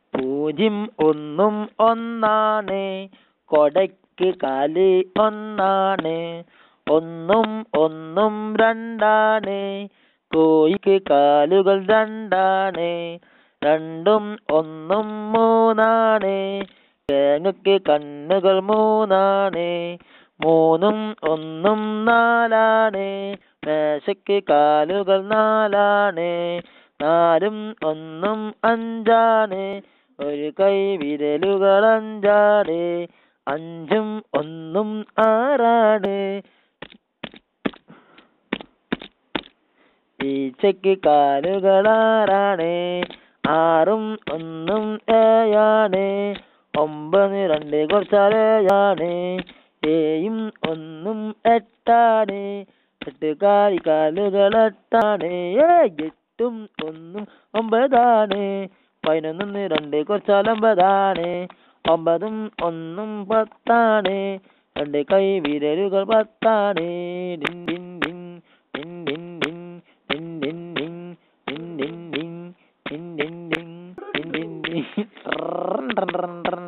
പൂജ്യം ഒന്നും ഒന്നാണ് കൊടയ്ക്ക് കാല് ഒന്നാണ് ഒന്നും ഒന്നും രണ്ടാണ് കോഴിക്ക് കാലുകൾ രണ്ടാണ് രണ്ടും ഒന്നും മൂന്നാണ് തേങ്ങക്ക് കണ്ണുകൾ മൂന്നാണ് മൂന്നും ഒന്നും നാലാണ് മേശയ്ക്ക് കാലുകൾ നാലാണ് നാലും ഒന്നും അഞ്ചാണ് ഒരു കൈ വിരലുകൾ അഞ്ചാണ് അഞ്ചും ഒന്നും ആറാണ് ഈച്ചയ്ക്ക് കാലുകൾ ആറാണ് ആറും ഒന്നും ഏഴാണ് ഒമ്പത് രണ്ട് കുറച്ചാൽ ഏഴാണ് ഏയും ഒന്നും എട്ടാണ് എട്ട് കാലി കാലുകൾ എട്ടാണ് ഏയ് എട്ടും ഒന്നും ഒമ്പതാണ് പതിനൊന്ന് രണ്ട് കുറച്ചാൽ ഒമ്പതാണ് ഒമ്പതും ഒന്നും പത്താണ് രണ്ട് കൈ വിരലുകൾ പത്താണ് ഡിൻ ഡിൻ ഡിൻ ഡിൻ ഡിൻ ഡിൻ ഡിൻ ഡിൻ ഡിൻ ഡിൻ ഡിൻ ഡിൻ ഡിൻ ഡിൻ ഡിൻ ഡിൻ ഡിൻ ഡിൻ ഡിൻ